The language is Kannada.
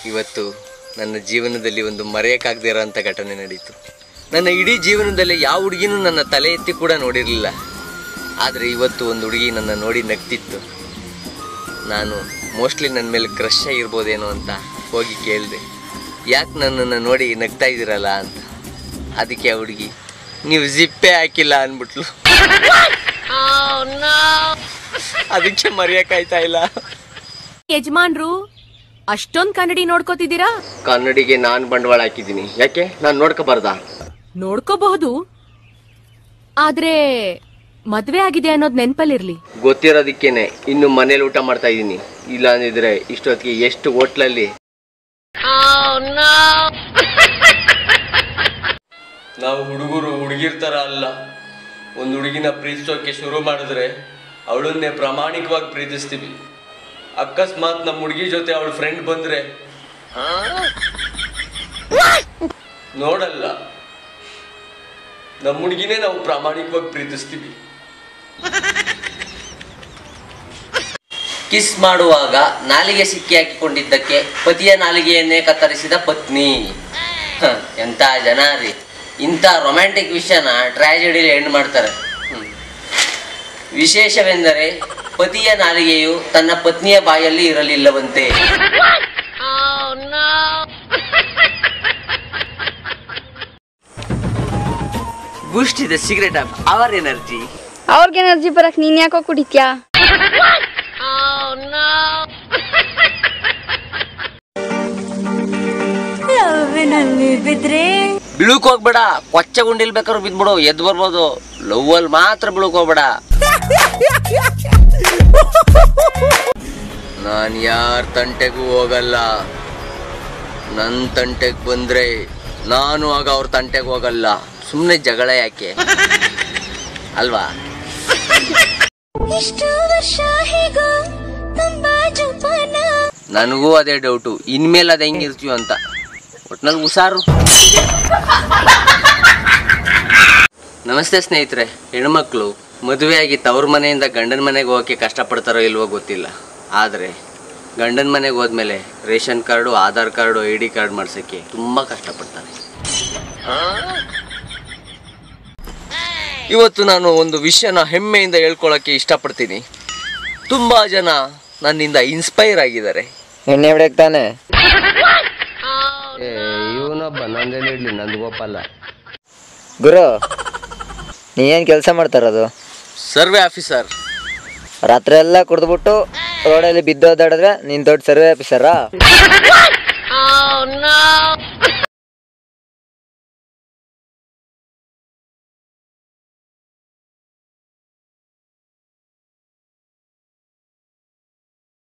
ಇವತ್ತು ನನ್ನ ಜೀವನದಲ್ಲಿ ಒಂದು ಮರೆಯೋಕ್ಕಾಗದೇ ಇರೋಂಥ ಘಟನೆ ನಡೀತು ನನ್ನ ಇಡೀ ಜೀವನದಲ್ಲಿ ಯಾವ ಹುಡುಗಿನೂ ನನ್ನ ತಲೆ ಎತ್ತಿ ಕೂಡ ನೋಡಿರಲಿಲ್ಲ ಆದರೆ ಇವತ್ತು ಒಂದು ಹುಡುಗಿ ನನ್ನ ನೋಡಿ ನಗ್ತಿತ್ತು ನಾನು ಮೋಸ್ಟ್ಲಿ ನನ್ನ ಮೇಲೆ ಕ್ರಶ್ ಆಗಿರ್ಬೋದೇನೋ ಅಂತ ಹೋಗಿ ಕೇಳಿದೆ ಯಾಕೆ ನನ್ನನ್ನು ನೋಡಿ ನಗ್ತಾ ಇದ್ದೀರಲ್ಲ ಅಂತ ಅದಕ್ಕೆ ಆ ಹುಡುಗಿ ನೀವು ಜಿಪ್ಪೆ ಹಾಕಿಲ್ಲ ಅಂದ್ಬಿಟ್ಲು ಅದಕ್ಕೆ ಮರೆಯೋಕ್ಕಾಯ್ತಾ ಇಲ್ಲ ಯಜಮಾನ್ರು ಅಷ್ಟೊಂದ್ ಕನ್ನಡಿ ನೋಡ್ಕೋತಿದ್ದೀರಾ ಕನ್ನಡಿಗೆ ನಾನು ಬಂಡವಾಳ ಹಾಕಿದ್ದೀನಿ ಯಾಕೆ ನಾನು ನೋಡ್ಕೋಬಾರ್ದಾ ನೋಡ್ಕೋಬಹುದು ಆದ್ರೆ ಮದ್ವೆ ಆಗಿದೆ ಅನ್ನೋದ್ ನೆನ್ಪಲ್ಲಿರ್ಲಿ ಗೊತ್ತಿರೋದಕ್ಕೇನೆ ಇನ್ನು ಮನೇಲಿ ಊಟ ಮಾಡ್ತಾ ಇದ್ದೀನಿ ಇಲ್ಲ ಅಂದಿದ್ರೆ ಇಷ್ಟೊತ್ತಿಗೆ ಎಷ್ಟು ಹೋಟ್ಲಲ್ಲಿ ನಾವು ಹುಡುಗರು ಹುಡುಗಿರ್ ತರ ಅಲ್ಲ ಒಂದು ಹುಡುಗಿನ ಪ್ರೀತಿಸೋಕೆ ಶುರು ಮಾಡಿದ್ರೆ ಅವಳನ್ನೇ ಪ್ರಾಮಾಣಿಕವಾಗಿ ಪ್ರೀತಿಸ್ತೀವಿ ಅಕಸ್ಮಾತ್ ನಮ್ಮ ಹುಡುಗಿ ಜೊತೆ ಅವಳ ಫ್ರೆಂಡ್ ಬಂದ್ರೆ ನೋಡಲ್ಲ ನಮ್ಮ ಹುಡುಗಿನೇ ನಾವು ಪ್ರಾಮಾಣಿಕವಾಗಿ ಪ್ರೀತಿಸ್ತೀವಿ ಕಿಸ್ ಮಾಡುವಾಗ ನಾಲಿಗೆ ಸಿಕ್ಕಿ ಹಾಕಿಕೊಂಡಿದ್ದಕ್ಕೆ ಪತಿಯ ನಾಲಿಗೆಯನ್ನೇ ಕತ್ತರಿಸಿದ ಪತ್ನಿ ಹ, ಎಂತ ಜನ ರೀ ಇಂಥ ರೊಮ್ಯಾಂಟಿಕ್ ವಿಷಯನ ಟ್ರ್ಯಾಜಿಡಿಲಿ ಎಂಡ್ ಮಾಡ್ತಾರೆ ಹ್ಮ್. ವಿಶೇಷವೆಂದರೆ ಪತಿಯ ನಾಲಿಗೆಯು ತನ್ನ ಪತ್ನಿಯ ಬಾಯಲ್ಲಿ ಇರಲಿಲ್ಲವಂತೆ ಬೂಸ್ಟ್ ಇದೆ ಸಿಗರೇಟ್ ಅವರ್ ಎನರ್ಜಿ ಅವ್ರಿಗೆ ಎನರ್ಜಿ ಬರಕ್ ನೀನ್ ಯಾಕೋ ಕುಡಿತ್ಯಾ ಬೀಳಕ್ ಹೋಗ್ಬೇಡ ಕೊಚ್ಚ ಗುಂಡಿಲ್ ಬೇಕಾದ್ರು ಬಿದ್ಬಿಡು ಎದ್ದು ಬರ್ಬೋದು ಲವ್ ಅಲ್ಲಿ ಮಾತ್ರ ಬೀಳಕ್ ಹೋಗ್ಬೇಡ ನಾನ್ ಯಾರ ತಂಟೆಗೂ ಹೋಗಲ್ಲ ನನ್ ತಂಟೆಗ್ ಬಂದ್ರೆ ನಾನು ಆಗ ಅವ್ರ ತಂಟೆಗೆ ಹೋಗಲ್ಲ ಸುಮ್ಮನೆ ಜಗಳ ಯಾಕೆ ಅಲ್ವಾ ನನಗೂ ಅದೇ ಡೌಟು ಇನ್ಮೇಲೆ ಅದು ಹೆಂಗಿರ್ತೀವಿ ಅಂತ ಒಟ್ನಲ್ಲಿ ಹುಷಾರು ನಮಸ್ತೆ ಸ್ನೇಹಿತರೆ ಹೆಣ್ಮಕ್ಳು ಮದುವೆಯಾಗಿ ತವ್ರ ಮನೆಯಿಂದ ಗಂಡನ ಮನೆಗೆ ಹೋಗೋಕ್ಕೆ ಕಷ್ಟಪಡ್ತಾರೋ ಇಲ್ವೋ ಗೊತ್ತಿಲ್ಲ ಆದರೆ ಗಂಡನ ಮನೆಗೆ ಹೋದ್ಮೇಲೆ ration card Aadhaar card I D card ಮಾಡ್ಸೋಕ್ಕೆ ತುಂಬ ಕಷ್ಟಪಡ್ತಾರೆ ಇವತ್ತು ನಾನು ಒಂದು ವಿಷಯನ ಹೆಮ್ಮೆಯಿಂದ ಹೇಳ್ಕೊಳ್ಳೋಕ್ಕೆ ಇಷ್ಟಪಡ್ತೀನಿ ತುಂಬ ಜನ ನನ್ನಿಂದ ಇನ್ಸ್ಪೈರ್ ಆಗಿದ್ದಾರೆ ಎಣ್ಣೆ ಹೊಡ್ಯಕ್ ತಾನೆ ಏ ಇವನೊಬ್ಬ ನಂದೇನು ಇಡ್ಲಿ ನಂದು ಗೋಪಾಲ ಗುರು ನೀ ಏನ್ ಕೆಲಸ ಮಾಡ್ತಾರದು ಸರ್ವೆ ಆಫೀಸರ್ ರಾತ್ರಿ ಎಲ್ಲ ಕುಡ್ದ್ಬಿಟ್ಟು ರೋಡಲ್ಲಿ ಬಿದ್ದೋದಾಡಿದ್ರೆ ನೀನ್ ದೊಡ್ಡ ಸರ್ವೆ ಆಫೀಸರಾ